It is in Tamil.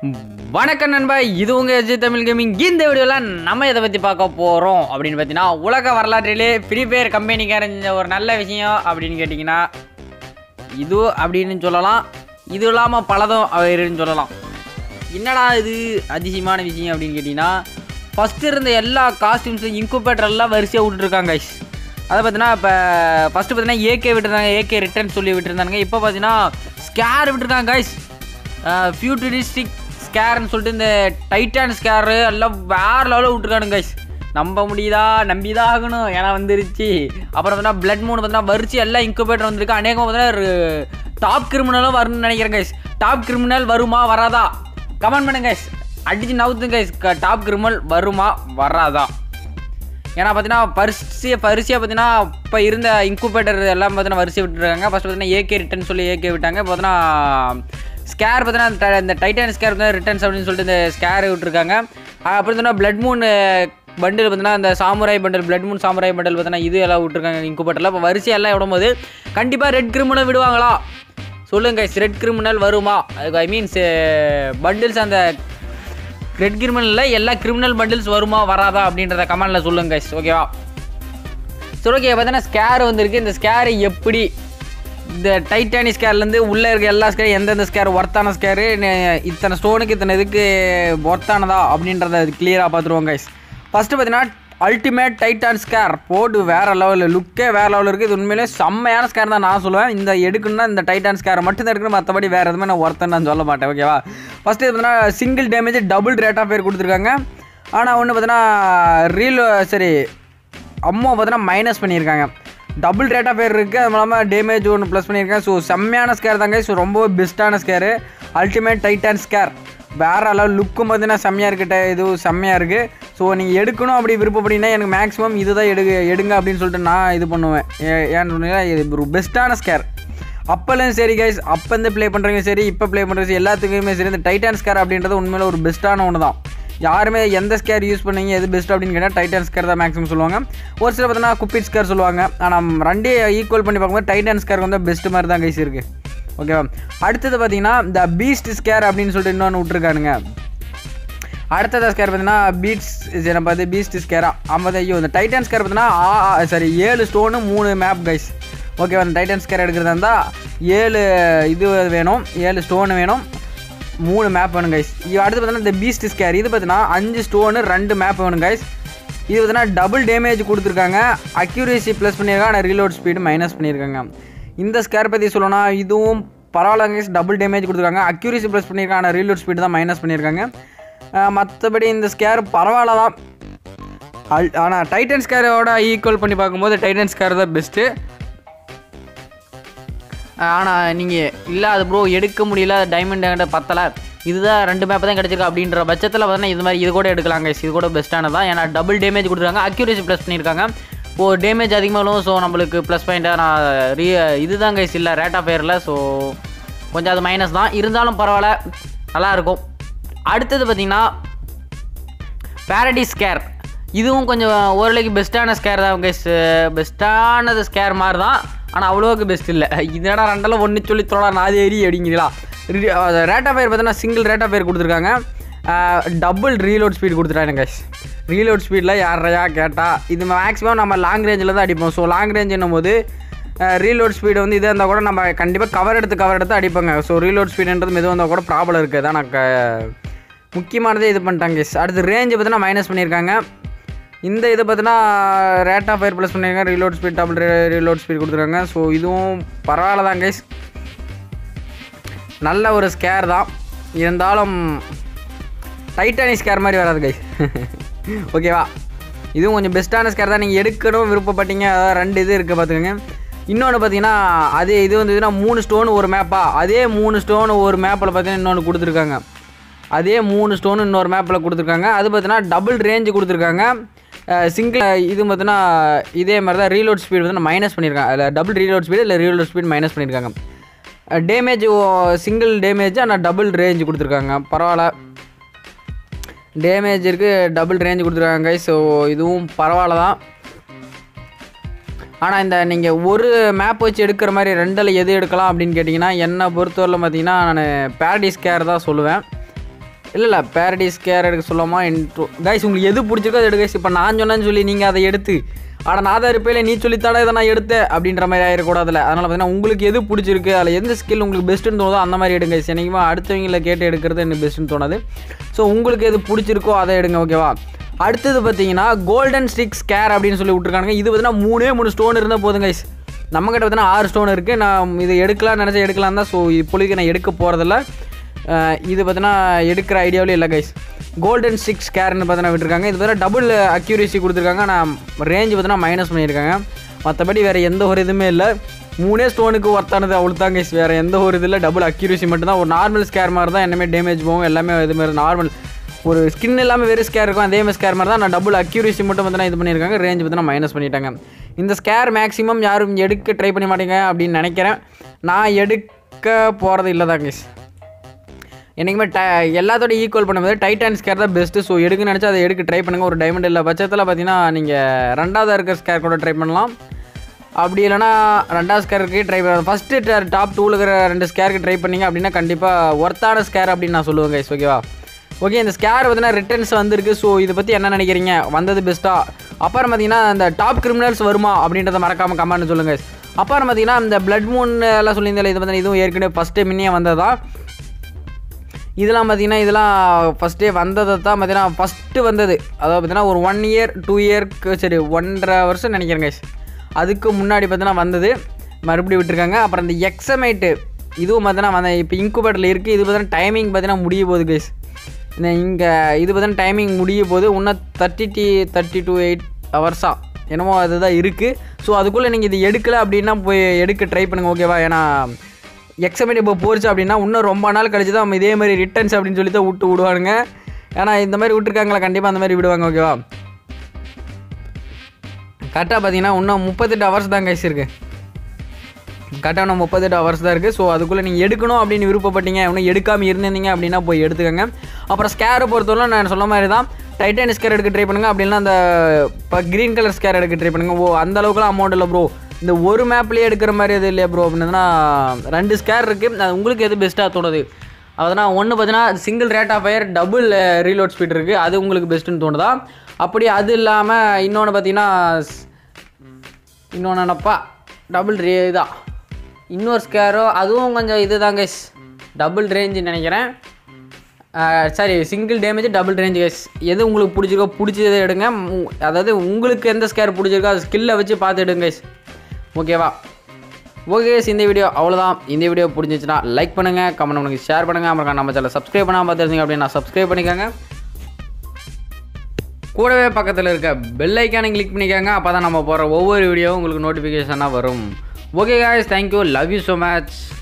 வணக்கம் நண்பா இது உங்கள் எஜி தமிழ் கேமிங் இந்த வீடியோவில் நம்ம இதை பற்றி பார்க்க போகிறோம் அப்படின்னு பார்த்தீங்கன்னா உலக வரலாற்றிலே ஃப்ரீ ஃபயர் கம்பெனிக்காரன் செஞ்ச ஒரு நல்ல விஷயம் அப்படின்னு கேட்டிங்கன்னா இது அப்படின்னு சொல்லலாம் இது இல்லாமல் பலதும் அவருன்னு சொல்லலாம் என்னடா இது அதிசயமான விஷயம் அப்படின்னு கேட்டிங்கன்னா ஃபஸ்ட்டு இருந்த எல்லா காஸ்டியூம்ஸும் இன்குபேட்டர் எல்லாம் வரிசையாக விட்டுருக்காங்க guys. அதை பார்த்தீங்கன்னா இப்போ ஃபஸ்ட்டு பார்த்தீங்கன்னா ஏகே விட்டுருந்தாங்க ஏகே ரிட்டர்ன் சொல்லி விட்டுருந்தாங்க இப்போ பார்த்தீங்கன்னா ஸ்கேர் விட்டுருக்காங்க கைஸ் ஃபியூட்டரிஸ்டிக் ஸ்கேர்னு சொல்லிட்டு இந்த டைட்டான் ஸ்கேரு எல்லாம் வேறு லெவலில் விட்டுருக்கானுங்க கைஸ் நம்ப முடியுதா நம்பி தான் ஆகணும் ஏன்னா வந்துருச்சு அப்புறம் பார்த்தீங்கன்னா பிளட் மூணு பார்த்தீங்கன்னா வரிச்சு எல்லாம் இன்குபேட்டர் வந்திருக்கு அநேகம் பார்த்தீங்கன்னா டாப் கிரிமினலும் வரும்னு நினைக்கிறேன் கைஸ் டாப் கிரிமினல் வருமா வராதா கமெண்ட் பண்ணுங்க கைஸ் அடிச்சு நவுத்துங்க கைஸ் டாப் கிரிமினல் வருமா வராதா ஏன்னா பார்த்தீங்கன்னா பரிசியை பரிசியாக பார்த்தீங்கன்னா இப்போ இருந்த இன்குபேட்டர் எல்லாம் பார்த்தீங்கன்னா வரிசை விட்டுருக்காங்க ஃபஸ்ட் பார்த்தீங்கன்னா ஏகே ரிட்டர்ன் சொல்லி ஏகே விட்டாங்க இப்போ பார்த்தீங்கன்னா ஸ்கேர் பார்த்தீங்கன்னா இந்த டைட்டான் ஸ்கேர் பார்த்தீங்கன்னா ரிட்டர்ன்ஸ் அப்படின்னு சொல்லிட்டு இந்த ஸ்கேர் விட்டுருக்காங்க அஹ் அப்புறம் பார்த்தீங்கன்னா பிளட் மூன் பண்டில் பார்த்தீங்கன்னா இந்த samurai bundle blood moon samurai bundle பார்த்தீங்கன்னா இது எல்லாம் விட்டுருக்காங்க இன்குபேட்டரில் இப்போ வரிசை எல்லாம் விடும்போது கண்டிப்பாக ரெட் கிரிமினல் விடுவாங்களா சொல்லுங்க guys ரெட் கிரிமினல் வருமா அதுக்கு ஐ மீன்ஸ் பண்டில்ஸ் அந்த ரெட் கிரிமினலில் எல்லா கிரிமினல் பண்டில்ஸ் வருமா வராதா அப்படின்றத கமெண்டில் சொல்லுங்க guys ஓகேவா சரி ஓகே பார்த்தீங்கன்னா ஸ்கேர் வந்திருக்கு இந்த ஸ்கேர் எப்படி இந்த டைட்டானி ஸ்கேர்லேருந்து உள்ளே இருக்க எல்லா ஸ்கேர் எந்தெந்த ஸ்கேர் ஒர்த்தான ஸ்கேரு இத்தனை ஸ்டோனுக்கு இத்தனை இதுக்கு ஒர்த்தானதா அப்படின்றத கிளியராக பார்த்துருவோம் கைஸ் ஃபஸ்ட்டு பார்த்தீங்கன்னா அல்டிமேட் டைட்டான் ஸ்கேர் போட்டு வேறு லெவலில் லுக்கே வேறு லெவலில் இருக்குது இது உண்மையிலே செம்மையான ஸ்கேர் தான் நான் சொல்லுவேன் இந்த எடுக்கணும்னா இந்த டைட்டான் ஸ்கேர் மட்டும் தான் எடுக்கணும் மற்றபடி வேறு எதுவுமே நான் ஒர்த்தன்னு நான் சொல்ல மாட்டேன் ஓகேவா ஃபஸ்ட்டு பார்த்தீங்கன்னா single damage double rate of பேர் கொடுத்துருக்காங்க ஆனால் ஒன்று பார்த்தீங்கன்னா ரீல் சரி அம்மா பார்த்தீங்கன்னா மைனஸ் பண்ணியிருக்காங்க டபுள் ரேட் ஆஃப் பேர் இருக்குது அது இல்லாமல் டேமேஜ் ஒன்று ப்ளஸ் பண்ணியிருக்கேன் ஸோ செம்மையான ஸ்கேர் தாங்க ஸோ ரொம்ப பெஸ்ட்டான ஸ்கேரு அல்டிமேட் டைட்டான் ஸ்கேர் வேறு அளவு லுக்கும் பார்த்தீங்கன்னா செம்மையாக இருக்கிட்ட இது செம்மையாக இருக்குது ஸோ நீங்கள் எடுக்கணும் அப்படி விருப்பப்படினா எனக்கு மேக்ஸிமம் இதுதான் எடு எடுங்க அப்படின்னு சொல்லிட்டு நான் இது பண்ணுவேன் ஏ- ஏன்னு சொன்னீங்கன்னா இது ஒரு பெஸ்ட்டான ஸ்கேர் அப்போலேயும் சரி கைஸ் அப்போ இருந்து ப்ளே பண்ணுறவங்க சரி இப்போ ப்ளே பண்ணுறது சரி எல்லாத்துக்குமே சரி இந்த டைட்டான் ஸ்கேர் அப்படின்றது உண்மையில ஒரு பெஸ்ட்டான ஒன்று தான் யாருமே எந்த ஸ்கேர் யூஸ் பண்ணீங்க எது பெஸ்ட் அப்படின்னு கேட்டால் டைட்டன் ஸ்கேர் தான் மேக்ஸிமம் சொல்லுவாங்க ஒரு சில பார்த்தீங்கன்னா குப்பிட் ஸ்கேர் சொல்லுவாங்க ஆனால் ரெண்டே ஈக்குவல் பண்ணி பார்க்கும்போது டைட்டன் ஸ்கேர் வந்து பெஸ்ட் மாதிரி தான் கைஸ் இருக்குது ஓகேவா அடுத்தது பார்த்தீங்கன்னா இந்த பீஸ்ட் ஸ்கேர் அப்படின்னு சொல்லிட்டு இன்னொன்று விட்ருக்கானுங்க அடுத்தது ஸ்கேர் பார்த்தீங்கன்னா பீட்ஸ் நம்ம பார்த்து பீஸ்ட் ஸ்கேரா ஐம்பது ஐயோ இந்த டைட்டன் ஸ்கேர் பார்த்தீங்கன்னா சாரி ஏழு ஸ்டோனு மூணு மேப் கைஸ் ஓகே அந்த டைட்டன் ஸ்கேர் எடுக்கிறதா இருந்தால் ஏழு இது வேணும் ஏழு ஸ்டோனு வேணும் மூணு மேப் வேணும் கைஸ் இது அடுத்து பார்த்தீங்கன்னா இந்த பீஸ்ட் ஸ்கேர் இது பார்த்தீங்கன்னா அஞ்சு ஸ்டோனு ரெண்டு மேப் வேணும் கைஸ் இது பார்த்தீங்கன்னா டபுள் டேமேஜ் கொடுத்துருக்காங்க அக்யூரேசி ப்ளஸ் பண்ணியிருக்காங்க ஆனால் ரீலோட் ஸ்பீடு மைனஸ் பண்ணியிருக்காங்க இந்த ஸ்கேர் பற்றி சொல்லணும்னா இதுவும் பரவாயில்ல கைஸ் டபுள் டேமேஜ் கொடுத்துருக்காங்க அக்யூரேசி ப்ளஸ் பண்ணியிருக்காங்க ஆனால் ரீலோட் ஸ்பீடு தான் மைனஸ் பண்ணியிருக்காங்க மற்றபடி இந்த ஸ்கேர் பரவாயில்ல தான் அல் ஆனால் டைட்டன் ஸ்கேரோட ஈக்குவல் பண்ணி பார்க்கும்போது டைட்டன் ஸ்கேர் தான் பெஸ்ட்டு ஆனால் நீங்கள் இல்லை அது ப்ரோ எடுக்க முடியல டைமண்ட் என்கிட்ட பத்தலை இதுதான் ரெண்டு மேப் தான் கிடச்சிருக்கு அப்படின்ற பட்சத்தில் பார்த்தீங்கன்னா இது மாதிரி இது கூட எடுக்கலாங்க இது கூட பெஸ்ட்டானது தான் ஏன்னா டபுள் டேமேஜ் கொடுத்துருக்காங்க அக்யூரேசி ப்ளஸ் பண்ணியிருக்காங்க இப்போ டேமேஜ் அதிகமாகும் ஸோ நம்மளுக்கு ப்ளஸ் பாயிண்ட்டாக நான் ரீ இதுதான் கைஸ் இல்லை ரேட் ஆஃப் ஃபேரில் ஸோ கொஞ்சம் அது மைனஸ் தான் இருந்தாலும் பரவாயில்ல நல்லாயிருக்கும் அடுத்தது பார்த்தீங்கன்னா பேரடிஸ் ஸ்கேர் இதுவும் கொஞ்சம் ஓரளவுக்கு பெஸ்ட்டான ஸ்கேர் தான் கைஸ் பெஸ்ட்டானது ஸ்கேர் மாதிரி தான் ஆனால் அவ்வளோவுக்கு பெஸ்ட் இல்லை இதடா ரெண்டெல்லாம் ஒன்று சொல்லி தோடா நாது ஏறி அப்படிங்கிறீங்களா ரேட் ஆஃப் ஃபயர் பார்த்தீங்கன்னா சிங்கிள் ரேட் ஆஃப் ஃபயர் கொடுத்துருக்காங்க டபுள் ரீலோட் ஸ்பீட் கொடுத்துட்டாங்க கைஸ் ரீலோட் ஸ்பீடில் யாரையா கேட்டால் இது மேக்ஸிமம் நம்ம லாங் ரேஞ்சில் தான் அடிப்போம் ஸோ லாங் ரேஞ்ச் போது ரீலோட் ஸ்பீடு வந்து இதாக இருந்தால் கூட நம்ம கண்டிப்பாக கவர் எடுத்து கவர் எடுத்து அடிப்போங்க ஸோ ரீலோட் ஸ்பீடுன்றது மெதுவாக இருந்தால் கூட ப்ராப்ளம் இருக்குது அதான் நான் க- முக்கியமானதே இது பண்ணிட்டாங்க guys. அடுத்து ரேஞ்சு பார்த்தீங்கன்னா மைனஸ் பண்ணியிருக்காங்க இந்த இது பார்த்தீங்கன்னா ரேட் ஆஃப் ஃபயர் ப்ளஸ் பண்ணியிருக்காங்க reload speed double reload speed கொடுத்துருக்காங்க ஸோ இதுவும் பரவாயில்ல தான் கைஸ் நல்ல ஒரு ஸ்கேர் தான் இருந்தாலும் டைட்டானி ஸ்கேர் மாதிரி வராது கைஸ் ஓகேவா இதுவும் கொஞ்சம் பெஸ்ட்டான ஸ்கேர் தான் நீங்கள் எடுக்கணும் விருப்பப்பட்டீங்க அதாவது ரெண்டு இது இருக்குது பார்த்துக்கோங்க இன்னொன்று பார்த்தீங்கன்னா அதே இது வந்ததுன்னா மூணு ஸ்டோன் ஒரு மேப்பா அதே மூணு ஸ்டோன் ஒரு மேப்பில் பார்த்தீங்கன்னா இன்னொன்று கொடுத்துருக்காங்க அதே மூணு ஸ்டோன் இன்னொரு மேப்பில் கொடுத்துருக்காங்க அது பார்த்தீங்கன்னா டபுள் ரேஞ்சு கொடுத்துருக்காங்க சிங்கிள் இது பார்த்தீங்கன்னா இதே மாதிரி தான் ரீலோட் ஸ்பீடு வந்து மைனஸ் பண்ணியிருக்காங்க அதில் டபுள் ரீலோட் ஸ்பீடு இல்லை ரீலோட் ஸ்பீடு மைனஸ் பண்ணியிருக்காங்க டேமேஜ் சிங்கிள் டேமேஜ் ஆனால் டபுள் ரேஞ்ச் கொடுத்துருக்காங்க பரவாயில்ல டேமேஜ் இருக்குது டபுள் ரேஞ்ச் கொடுத்துருக்காங்க ஸோ இதுவும் பரவாயில்ல தான் ஆனால் இந்த நீங்கள் ஒரு மேப் வச்சு எடுக்கிற மாதிரி ரெண்டில் எது எடுக்கலாம் அப்படின்னு கேட்டிங்கன்னா என்னை பொறுத்தவரையில் பார்த்தீங்கன்னா நான் பேரடிஸ் கேர் தான் சொல்லுவேன் இல்லை இல்லை பேரடைஸ் கேர் எடுக்க சொல்லாமா இன்ட்ரோ கைஸ் உங்களுக்கு எது பிடிச்சிருக்கோ அதை எடுக்க இப்போ நான் சொன்னேன்னு சொல்லி நீங்கள் அதை எடுத்து ஆனால் நான் தான் இருப்பேன் நீ சொல்லித்தாடா இதை நான் எடுத்தேன் அப்படின்ற மாதிரி ஆயிடக்கூடாதுல அதனால் பார்த்தீங்கன்னா உங்களுக்கு எது பிடிச்சிருக்கு அதில் எந்த ஸ்கில் உங்களுக்கு பெஸ்ட்டுன்னு தோணுதோ அந்த மாதிரி எடுங்க guys. என்னைக்குமே அடுத்தவங்கள கேட்டு எடுக்கிறது எனக்கு பெஸ்ட்டுன்னு தோணுது ஸோ உங்களுக்கு எது பிடிச்சிருக்கோ அதை எடுங்க ஓகேவா அடுத்தது பார்த்தீங்கன்னா கோல்டன் ஸ்டிக்ஸ் கேர் அப்படின்னு சொல்லி விட்ருக்காங்க இது பார்த்தீங்கன்னா மூணே மூணு ஸ்டோன் இருந்தால் போதும் கைஸ் நம்மக்கிட்ட பார்த்தீங்கன்னா ஆறு ஸ்டோன் இருக்குது நான் இது எடுக்கலாம்னு நினச்சா எடுக்கலாம் தான் ஸோ இப்பொழுதுக்கு நான் எடுக்க போகிறதில்ல அஹ் இது பார்த்தீங்கன்னா எடுக்கிற ஐடியாவிலே இல்லை கைஸ் கோல்டன் சிக்ஸ் கேர்னு பார்த்தீங்கன்னா விட்டுருக்காங்க இது வேறு டபுள் அக்யூரேசி கொடுத்துருக்காங்க ஆனால் ரேஞ்ச் பார்த்தீங்கன்னா மைனஸ் பண்ணியிருக்காங்க மற்றபடி வேறு எந்த ஒரு இதுவுமே இல்லை மூணே ஸ்டோனுக்கு ஒர்த்தானது அவ்வளோ தான் கைஸ் வேறு எந்த ஒரு இதில் டபுள் அக்யூரேசி மட்டும்தான் ஒரு நார்மல் ஸ்கேர் மாதிரி தான் என்னமே டேமேஜ் போகும் எல்லாமே இது மாதிரி நார்மல் ஒரு ஸ்கின் இல்லாமல் வெறும் ஸ்கேர் இருக்கும் அதே மாதிரி ஸ்கேர் மாதிரி தான் நான் டபுள் அக்யூரேசி மட்டும் பார்த்தீங்கன்னா இது பண்ணியிருக்காங்க ரேஞ்ச் பார்த்தீங்கன்னா மைனஸ் பண்ணிட்டாங்க இந்த ஸ்கேர் மேக்ஸிமம் யாரும் எடுக்க ட்ரை பண்ண மாட்டேங்க அப்படின்னு நினைக்கிறேன் நான் எடுக்க போகிறது இல்லை தான் கைஸ் என்றைக்குமே ட எல்லாத்தோட ஈக்குவல் பண்ணும்போது டைட்டான் ஸ்கேர் தான் பெஸ்ட்டு ஸோ எடுக்குன்னு நினச்சா அதை எடுக்க ட்ரை பண்ணுங்கள் ஒரு டைமண்ட் இல்லை பட்சத்தில் பார்த்தீங்கன்னா நீங்கள் ரெண்டாவது இருக்கிற ஸ்கேர் கூட ட்ரை பண்ணலாம் அப்படி இல்லைனா ரெண்டாவது ஸ்கேருக்கு ட்ரை பண்ணலாம் ஃபஸ்ட்டு டாப் டூவில் இருக்கிற ரெண்டு ஸ்கேருக்கு ட்ரை பண்ணீங்க அப்படின்னா கண்டிப்பாக ஒர்த்தான ஸ்கேர் அப்படின்னு நான் சொல்லுவேன் கைஸ் ஓகேவா ஓகே இந்த ஸ்கேர் பார்த்தீங்கன்னா ரிட்டர்ன்ஸ் வந்திருக்கு ஸோ இதை பற்றி என்ன நினைக்கிறீங்க வந்தது பெஸ்ட்டா அப்புறம் பார்த்தீங்கன்னா இந்த டாப் கிரிமினல்ஸ் வருமா அப்படின்றத மறக்காமல் கமெண்ட் சொல்லுங்கள் guys. அப்புறம் பார்த்தீங்கன்னா இந்த பிளட் மூன் எல்லாம் சொல்லியிருந்தால இது பார்த்தீங்கன்னா இதுவும் ஏற்கனவே ஃபஸ்ட்டு முன்னே வந்ததா இதெல்லாம் பார்த்தீங்கன்னா இதெல்லாம் ஃபஸ்ட்டே வந்ததை தான் பார்த்தீங்கன்னா ஃபஸ்ட்டு வந்தது அதாவது பார்த்தீங்கன்னா ஒரு ஒன் இயர் டூ இயர்க்கு சரி ஒன்றரை வருஷம் நினைக்கிறேன் கைஸ் அதுக்கு முன்னாடி பார்த்தீங்கன்னா வந்தது மறுபடியும் விட்டுருக்காங்க அப்புறம் இந்த எக்ஸமைட்டு இதுவும் பார்த்தீங்கன்னா வந்த இப்போ இன்குபேட்டரில் இருக்குது இது பார்த்தீங்கன்னா டைமிங் பார்த்தீங்கன்னா முடிய போகுது கைஸ் இந்த இங்கே இது பார்த்தீங்கன்னா டைமிங் முடிய போது இன்னும் தேர்ட்டி டி தேர்ட்டி டு எயிட் ஹவர்ஸாக என்னமோ அதுதான் இருக்குது ஸோ அதுக்குள்ளே நீங்கள் இது எடுக்கலை அப்படின்னா போய் எடுக்க ட்ரை பண்ணுங்கள் ஓகேவா ஏன்னா எக்ஸாமிட் இப்போ போச்சு அப்படின்னா இன்னும் ரொம்ப நாள் கழிச்சு தான் இதே மாதிரி ரிட்டர்ன்ஸ் அப்படின்னு சொல்லி தான் விட்டு விடுவானுங்க ஏன்னா இந்த மாதிரி விட்டுருக்காங்களா கண்டிப்பாக அந்த மாதிரி விடுவாங்க ஓகேவா கரெக்டாக பார்த்தீங்கன்னா இன்னும் முப்பத்தெட்டு ஹவர்ஸ் தான் கைஸ் இருக்குது கரெக்டாக இன்னும் முப்பத்தெட்டு ஹவர்ஸ் தான் இருக்குது ஸோ அதுக்குள்ளே நீங்கள் எடுக்கணும் அப்படின்னு விருப்பப்பட்டீங்க இன்னும் எடுக்காமல் இருந்திருந்தீங்க அப்படின்னா போய் எடுத்துக்கோங்க அப்புறம் ஸ்கேரை பொறுத்தவரை நான் சொன்ன மாதிரி தான் டைட்டன் ஸ்கேர் எடுக்க ட்ரை பண்ணுங்கள் அப்படின்னா அந்த இப்போ க்ரீன் கலர் ஸ்கேர் எடுக்க ட்ரை பண்ணுங்கள் ஓ அந்த அளவுக்குலாம் அமௌண்ட் இல்லை ப்ரோ இந்த ஒரு மேப்லேயே எடுக்கிற மாதிரி எது இல்லையா ப்ரோ அப்படின்னா ரெண்டு ஸ்கேர் இருக்குது அது உங்களுக்கு எது பெஸ்ட்டாக தோணுது அதனால் ஒன்று பார்த்தீங்கன்னா single rate of fire double reload speed இருக்குது அது உங்களுக்கு பெஸ்ட்டுன்னு தோணுதா அப்படி அது இல்லாமல் இன்னொன்று பார்த்தீங்கன்னா இன்னொன்று என்னப்பா டபுள் ரே இதான் இன்னொரு ஸ்கேரோ அதுவும் கொஞ்சம் இதுதான் கைஸ் டபுள் ரேஞ்சுன்னு நினைக்கிறேன் sorry single damage double range guys எது உங்களுக்கு பிடிச்சிருக்கோ பிடிச்சதை எடுங்க உ- அதாவது உங்களுக்கு எந்த ஸ்கேர் பிடிச்சிருக்கோ அது ஸ்கில்லை வச்சு பார்த்து எடுங்க கைஸ் ஓகேவா ஓகே guys, இந்த வீடியோ அவ்வளோதான் இந்த வீடியோ பிடிச்சிச்சுன்னா லைக் பண்ணுங்கள் கமெண்ட் பண்ணுங்கள் ஷேர் பண்ணுங்கள் அப்புறம் நம்ம சேனல் சப்ஸ்கிரைப் பண்ணாமல் பார்த்துருந்தீங்க அப்படின்னா சப்ஸ்கிரைப் பண்ணிக்கோங்க கூடவே பக்கத்தில் இருக்க பெல் ஐக்கானை கிளிக் பண்ணிக்கோங்க அப்போ தான் நம்ம போகிற ஒவ்வொரு வீடியோவும் உங்களுக்கு நோட்டிஃபிகேஷனாக வரும் okay guys thank you love you so much